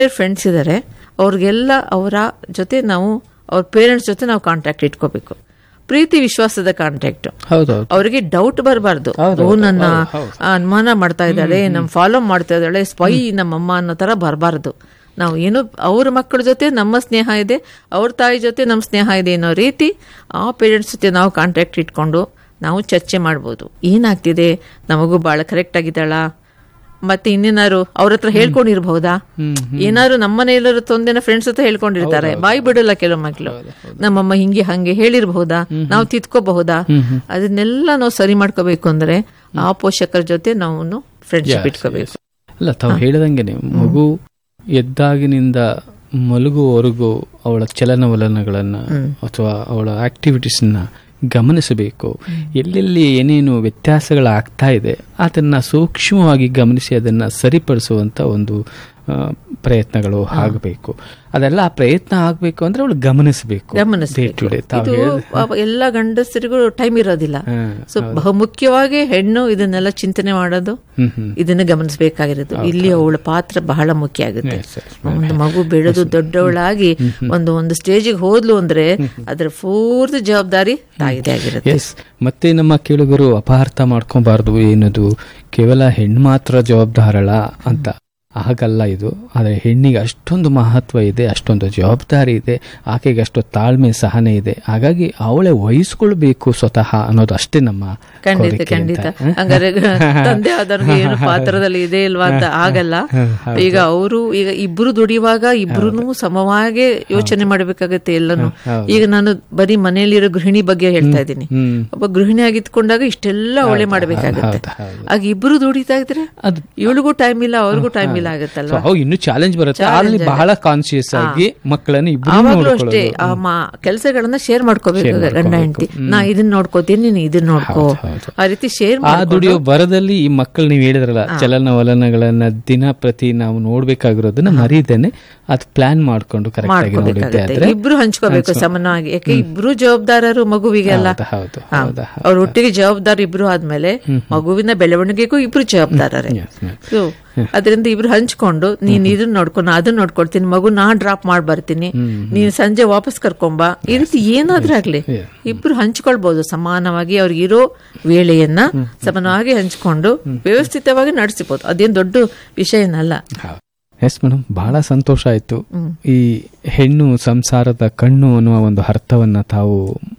Friends ಇದ್ದಾರೆ ಅವ್ರಿಗೆಲ್ಲ ಅವರ ಜೊತೆ ನಾವು ಅವ್ರ ಪೇರೆಂಟ್ಸ್ ಜೊತೆ ನಾವು ಕಾಂಟ್ಯಾಕ್ಟ್ ಇಟ್ಕೋಬೇಕು ಪ್ರೀತಿ ವಿಶ್ವಾಸದ ಕಾಂಟ್ಯಾಕ್ಟ್ ಹೌದೌದು ಅವರಿಗೆ ಡೌಟ್ ಬರಬಾರ್ದು ಓ ನನ್ನ ಅನುಮಾನ ಮಾಡ್ತಾ ಇದ್ದಾಳೆ ನಮ್ ಫಾಲೋ ಮಾಡ್ತಾ ಇದ್ದಾಳೆ ಸ್ಪೈ ನಮ್ಮಮ್ಮ ಅನ್ನೋ ತರ ಬರಬಾರ್ದು ನಾವು ಏನು ಅವ್ರ ಮಕ್ಕಳ ಜೊತೆ ನಮ್ಮ ಸ್ನೇಹ ಇದೆ ಅವ್ರ ತಾಯಿ ಜೊತೆ ನಮ್ಮ ಸ್ನೇಹ ಇದೆ ಅನ್ನೋ ರೀತಿ ಆ ಪೇರೆಂಟ್ಸ್ ಜೊತೆ ನಾವು ಕಾಂಟ್ಯಾಕ್ಟ್ ಇಟ್ಕೊಂಡು ನಾವು ಚರ್ಚೆ ಮಾಡ್ಬೋದು ಏನಾಗ್ತಿದೆ ನಮಗೂ ಭಾಳ ಕರೆಕ್ಟ್ ಆಗಿದ್ದಾಳ ಮತ್ತೆ ಇನ್ನೇನಾರು ಅವ್ರ ಹತ್ರ ಹೇಳ್ಕೊಂಡಿರ್ಬಹುದಾ ಏನಾದ್ರು ನಮ್ಮನೆಯಲ್ಲರೂ ತೊಂದೆನ ಫ್ರೆಂಡ್ಸ್ ಹತ್ರ ಹೇಳ್ಕೊಂಡಿರ್ತಾರೆ ಬಾಯಿ ಬಿಡಲ್ಲ ಕೆಲವು ಮಕ್ಕಳು ನಮ್ಮಮ್ಮ ಹಿಂಗೆ ಹಂಗೆ ಹೇಳಿರ್ಬಹುದಾ ನಾವು ತಿದ್ಕೋಬಹುದಾ ಅದನ್ನೆಲ್ಲ ನಾವು ಸರಿ ಮಾಡ್ಕೋಬೇಕು ಅಂದ್ರೆ ಆ ಪೋಷಕರ ಜೊತೆ ನಾವು ಫ್ರೆಂಡ್ಶಿಪ್ ಇಟ್ಕೋಬೇಕು ಅಲ್ಲ ತಾವು ಹೇಳಿದಂಗೆನೆ ಮಗು ಎದ್ದಾಗಿನಿಂದ ಮಲಗುವವರೆಗೂ ಅವಳ ಚಲನವಲನಗಳನ್ನ ಅಥವಾ ಅವಳ ಆಕ್ಟಿವಿಟೀಸ್ನ ಗಮನಿಸಬೇಕು ಎಲ್ಲೆಲ್ಲಿ ಏನೇನು ವ್ಯತ್ಯಾಸಗಳಾಗ್ತಾ ಇದೆ ಅದನ್ನ ಸೂಕ್ಷ್ಮವಾಗಿ ಗಮನಿಸಿ ಅದನ್ನ ಸರಿಪಡಿಸುವಂತ ಒಂದು ಆ, ಪ್ರಯತ್ನಗಳು ಆಗಬೇಕು ಅದೆಲ್ಲ ಆ ಪ್ರಯತ್ನ ಆಗಬೇಕು ಅಂದ್ರೆ ಅವಳು ಗಮನಿಸಬೇಕು ಗಮನಿಸ್ಬೇಕು. Day to day. ತಾವು ಇದು ಹೇಳ್ದ- ಪಾಪ ಎಲ್ಲ ಗಂಡಸರಿಗೂ ಟೈಮ್ ಇರೋದಿಲ್ಲ ಹಾ, ಸೊ ಬಹುಮುಖ್ಯವಾಗಿ ಹೆಣ್ಣು ಇದನ್ನೆಲ್ಲ ಚಿಂತನೆ ಮಾಡೋದು ಹ್ಮ್ ಹ್ಮ್ ಇದನ್ನ ಗಮನಿಸಬೇಕಾಗಿರೋದು ಇಲ್ಲಿ ಅವಳ ಪಾತ್ರ ಬಹಳ ಮುಖ್ಯ ಆಗುತ್ತೆ Yes, yes. ಒಂದು ಮಗು ಬೆಳೆದು ದೊಡ್ಡವಳಾಗಿ ಒಂದು ಒಂದು ಸ್ಟೇಜಿಗೆ ಹೋದ್ಲು ಅಂದ್ರೆ ಅದರ ಪೂರ್ತಿ ಜವಾಬ್ದಾರಿ ತಾಯಿದೇ ಆಗಿರುತ್ತೆ ಎಸ್ ಮತ್ತೆ ನಮ್ಮ ಕೇಳುಗರು ಅಪಾರ್ಥ ಮಾಡ್ಕೊಬಾರ್ದು ಏನದು ಕೇವಲ ಹೆಣ್ಣು ಮಾತ್ರ ಜವಾಬ್ದಾರಳ ಅಂತ ಹಾಗಲ್ಲ ಇದು ಆದರೆ ಹೆಣ್ಣಿಗೆ ಅಷ್ಟೊಂದು ಮಹತ್ವ ಇದೆ ಅಷ್ಟೊಂದು ಜವಾಬ್ದಾರಿ ಇದೆ ಆಕೆಗೆ ಅಷ್ಟು ತಾಳ್ಮೆ ಸಹನೆ ಇದೆ ಹಾಗಾಗಿ ಅವಳೇ ವಹಿಸ್ಕೊಳ್ಬೇಕು ಸ್ವತಃ ಅನ್ನೋದು ಅಷ್ಟೇ ನಮ್ಮ ಖಂಡಿತ ಕೋರಿಕೆ ಖಂಡಿತ ಅಂತ. ಹಂಗಾರೆ ತಂದೆ ಆದವ್ರಿಗೆ ಏನು ಪಾತ್ರದಲ್ಲಿ ಇದೆ ಇಲ್ವಾ ಅಂತ ಆಗಲ್ಲ ಈಗ ಅವರು ಈಗ ಇಬ್ರು ದುಡಿಯುವಾಗ ಇಬ್ರು ಸಮವಾಗಿ ಯೋಚನೆ ಮಾಡಬೇಕಾಗತ್ತೆ ಎಲ್ಲಾನು ಈಗ ನಾನು ಬರೀ ಮನೆಯಲ್ಲಿರೋ ಗೃಹಿಣಿ ಬಗ್ಗೆ ಹೇಳ್ತಾ ಇದ್ದೀನಿ ಹ್ಮ್ ಒಬ್ಬ ಗೃಹಿಣಿ ಆಗಿದ್ಕೊಂಡಾಗ ಇಷ್ಟೆಲ್ಲ ಅವಳೆ ಮಾಡ್ಬೇಕಾಗತ್ತೆ ಹೌದು, ಹೌದು. ಆಗ ಇಬ್ರು ದುಡಿತಾ ಇದ್ರೆ ಅದು ಇವಳಿಗೂ ಟೈಮ್ ಇಲ್ಲ ಅವ್ರಿಗೂ ಟೈಮ್ ಇಲ್ಲ ಆಗತ್ತಲ್ವಾ ಸೊ ಅವಾಗ ಇನ್ನೂ ಚಾಲೆಂಜ್ ಬರುತ್ತೆ ಅಲ್ಲಿ ಬಹಳ ಕಾನ್ಶಿಯಸ್ ಆಗಿ ಮಕ್ಕಳನ್ನು ಇಬ್ರು ಆವಾಗ್ಲೂ ಅಷ್ಟೇ ಆ ಕೆಲಸಗಳನ್ನ ಶೇರ್ ಮಾಡ್ಕೋಬೇಕು ಗಂಡ ಹೆಂಡತಿ ನಾ ಇದನ್ನ ನೋಡ್ಕೋತೀನಿ ನೀನು ಇದನ್ನ ನೋಡ್ಕೋ ಆ ರೀತಿ ಶೇರ್ ಆ ದುಡಿಯೋ ಬರದಲ್ಲಿ ಈ ಮಕ್ಕಳು ನೀವು ಹೇಳಿದ್ರಲ್ಲ ಚಲನವಲನಗಳನ್ನ ದಿನ ಪ್ರತಿ ನಾವು ನೋಡ್ಬೇಕಾಗಿರೋದನ್ನ ಮರೀದೇನೆ ಅದು ಪ್ಲಾನ್ ಮಾಡ್ಕೊಂಡು ಕರೆಕ್ಟ್ ಆಗಿ ನೋಡಿದ್ದೆ ಮಾಡ್ಕೋಬೇಕಾಗತ್ತೆ ಆದ್ರೆ ಇಬ್ರು ಹಂಚ್ಕೋಬೇಕು ಸಮಾನವಾಗಿ ಯಾಕೆ ಇಬ್ರು ಜವಾಬ್ದಾರರು ಮಗುವಿಗೆಲ್ಲ ಹೌದು, ಹೌದು ಹಾ. ಹೌದಾ ಅವ್ರ ಒಟ್ಟಿಗೆ ಜವಾಬ್ದಾರಿ ಇಬ್ರು ಆದ್ಮೇಲೆ ಮಗುವಿನ ಬೆಳವಣಿಗೆಗೂ ಇಬ್ರು ಜವಾಬ್ದಾರರೇ Yes, ma'am. ಸೊ ಅದರಿಂದ ಇಬ್ರು ಹಂಚ್ಕೊಂಡು ನೀನ್ ಇದನ್ನ ನೋಡ್ಕೊಂಡು ನಾ ಅದನ್ನ ನೋಡ್ಕೊಳ್ತೀನಿ ಮಗು ನಾ ಡ್ರಾಪ್ ಮಾಡಿ ಬರ್ತೀನಿ ನೀನ್ ಸಂಜೆ ವಾಪಸ್ ಕರ್ಕೊಂಬ ಈ ರೀತಿ ಏನಾದ್ರೂ ಆಗ್ಲಿ ಇಬ್ರು ಹಂಚ್ಕೊಳ್ಬಹುದು ಸಮಾನವಾಗಿ ಅವ್ರಿಗೆ ಇರೋ ವೇಳೆಯನ್ನ ಸಮಾನವಾಗಿ ಹಂಚ್ಕೊಂಡು ವ್ಯವಸ್ಥಿತವಾಗಿ ನಡೆಸಬಹುದು ಅದೇನ್ ದೊಡ್ಡ ವಿಷಯ ಏನಲ್ಲ ಎಸ್ ಮೇಡಮ್ ಬಹಳ ಸಂತೋಷ ಆಯ್ತು ಈ ಹೆಣ್ಣು ಸಂಸಾರದ ಕಣ್ಣು ಅನ್ನುವ ಒಂದು ಅರ್ಥವನ್ನ ತಾವು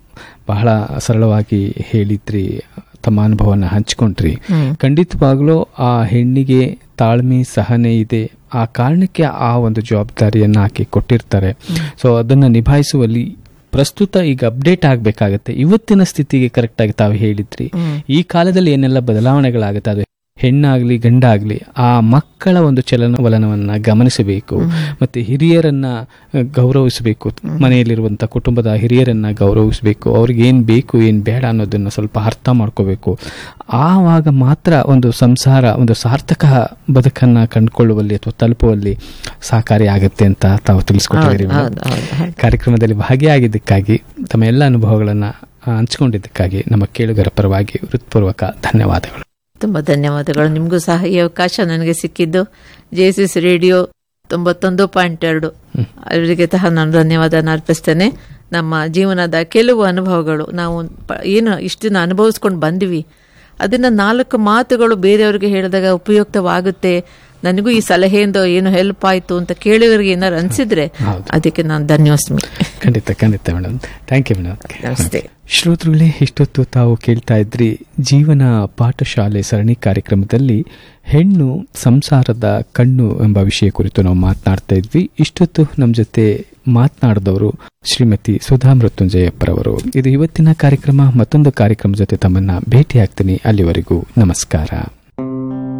ಬಹಳ ಸರಳವಾಗಿ ಹೇಳಿದ್ರಿ ತಮ್ಮ ಅನುಭವನ ಹಂಚ್ಕೊಂಡ್ರಿ ಖಂಡಿತವಾಗ್ಲೂ ಆ ಹೆಣ್ಣಿಗೆ ತಾಳ್ಮೆ ಸಹನೆ ಇದೆ ಆ ಕಾರಣಕ್ಕೆ ಆ ಒಂದು ಜವಾಬ್ದಾರಿಯನ್ನ ಆಕೆ ಕೊಟ್ಟಿರ್ತಾರೆ ಸೊ ಅದನ್ನ ನಿಭಾಯಿಸುವಲ್ಲಿ ಪ್ರಸ್ತುತ ಈಗ ಅಪ್ಡೇಟ್ ಆಗಬೇಕಾಗತ್ತೆ ಇವತ್ತಿನ ಸ್ಥಿತಿಗೆ ಕರೆಕ್ಟ್ ಆಗಿ ತಾವು ಹೇಳಿದ್ರಿ ಈ ಕಾಲದಲ್ಲಿ ಏನೆಲ್ಲ ಬದಲಾವಣೆಗಳಾಗುತ್ತೆ ಅದು ಹೆಣ್ಣಾಗ್ಲಿ ಗಂಡಾಗ್ಲಿ ಆ ಮಕ್ಕಳ ಒಂದು ಚಲನವಲನವನ್ನ ಗಮನಿಸಬೇಕು ಮತ್ತೆ ಹಿರಿಯರನ್ನ ಅ, ಗೌರವಿಸಬೇಕು ಮನೆಯಲ್ಲಿರುವಂತ ಕುಟುಂಬದ ಹಿರಿಯರನ್ನ ಗೌರವಿಸಬೇಕು ಅವ್ರಿಗೆ ಏನ್ ಬೇಕು ಏನ್ ಬೇಡ ಅನ್ನೋದನ್ನ ಸ್ವಲ್ಪ ಅರ್ಥ ಮಾಡ್ಕೋಬೇಕು ಆವಾಗ ಮಾತ್ರ ಒಂದು ಸಂಸಾರ ಒಂದು ಸಾರ್ಥಕ ಬದುಕನ್ನ ಕಂಡುಕೊಳ್ಳುವಲ್ಲಿ ಅಥವಾ ತಲುಪುವಲ್ಲಿ ಸಹಕಾರಿ ಆಗುತ್ತೆ ಅಂತ ತಾವು ತಿಳಿಸ್ಕೊಟ್ಟಿದ್ದೀರಿ ಮೇಡಮ್. ಹೌದು, ಹೌದು, ಹೌದು. ಕಾರ್ಯಕ್ರಮದಲ್ಲಿ ಭಾಗಿಯಾಗಿದ್ದಕ್ಕಾಗಿ ತಮ್ಮ ಎಲ್ಲ ಅನುಭವಗಳನ್ನ ಆ, ಹಂಚಿಕೊಂಡಿದ್ದಕ್ಕಾಗಿ ನಮ್ಮ ಕೇಳುಗರ ಪರವಾಗಿ ಹೃತ್ಪೂರ್ವಕ ಧನ್ಯವಾದಗಳು ತುಂಬಾ ಧನ್ಯವಾದಗಳು ನಿಮಗೂ ಸಹ ಈ ಅವಕಾಶ ನನಗೆ ಸಿಕ್ಕಿದ್ದು ಜೆಸಿಸ್ ರೇಡಿಯೋ ತೊಂಬತ್ತೊಂದು ಪಾಯಿಂಟ್ ಎರಡು ಅವರಿಗೆ ಸಹ ನಾನು ಧನ್ಯವಾದನ ಅರ್ಪಿಸ್ತೇನೆ ನಮ್ಮ ಜೀವನದ ಕೆಲವು ಅನುಭವಗಳು ನಾವು ಪ- ಏನು ಇಷ್ಟು ದಿನ ಅನುಭವಿಸ್ಕೊಂಡು ಬಂದ್ವಿ ಅದನ್ನ ನಾಲ್ಕು ಮಾತುಗಳು ಬೇರೆಯವ್ರಿಗೆ ಹೇಳಿದಾಗ ಉಪಯುಕ್ತವಾಗುತ್ತೆ ನನಗೂ ಈ ಸಲಹೆಯಿಂದ ಏನು ಹೆಲ್ಪ್ ಆಯ್ತು ಅಂತ ಕೇಳಿದವರಿಗೆ ಏನಾರು ಅನ್ಸಿದ್ರೆ ಅದಕ್ಕೆ ನಾನು ಧನ್ಯೋಸ್ಮಿ ಖಂಡಿತ ಖಂಡಿತ ಮೇಡಮ್ ಥ್ಯಾಂಕ್ ಯು ಮೇಡಮ್ ನಮಸ್ತೆ ಶ್ರೋತೃಗಳೇ ಇಷ್ಟೊತ್ತು ತಾವು ಕೇಳ್ತಾ ಇದ್ರಿ ಜೀವನ ಪಾಠಶಾಲೆ ಸರಣಿ ಕಾರ್ಯಕ್ರಮದಲ್ಲಿ ಹೆಣ್ಣು ಸಂಸಾರದ ಕಣ್ಣು ಎಂಬ ವಿಷಯ ಕುರಿತು ನಾವು ಮಾತನಾಡ್ತಾ ಇದ್ವಿ ಇಷ್ಟೊತ್ತು ನಮ್ಮ ಜೊತೆ ಮಾತನಾಡಿದವರು ಶ್ರೀಮತಿ ಸುಧಾ ಮೃತ್ಯುಂಜಯಪ್ಪರವರು ಇದು ಇವತ್ತಿನ ಕಾರ್ಯಕ್ರಮ ಮತ್ತೊಂದು ಕಾರ್ಯಕ್ರಮ ಜೊತೆ ತಮ್ಮನ್ನ ಭೇಟಿ ಆಗ್ತೀನಿ ಅಲ್ಲಿವರೆಗೂ ನಮಸ್ಕಾರ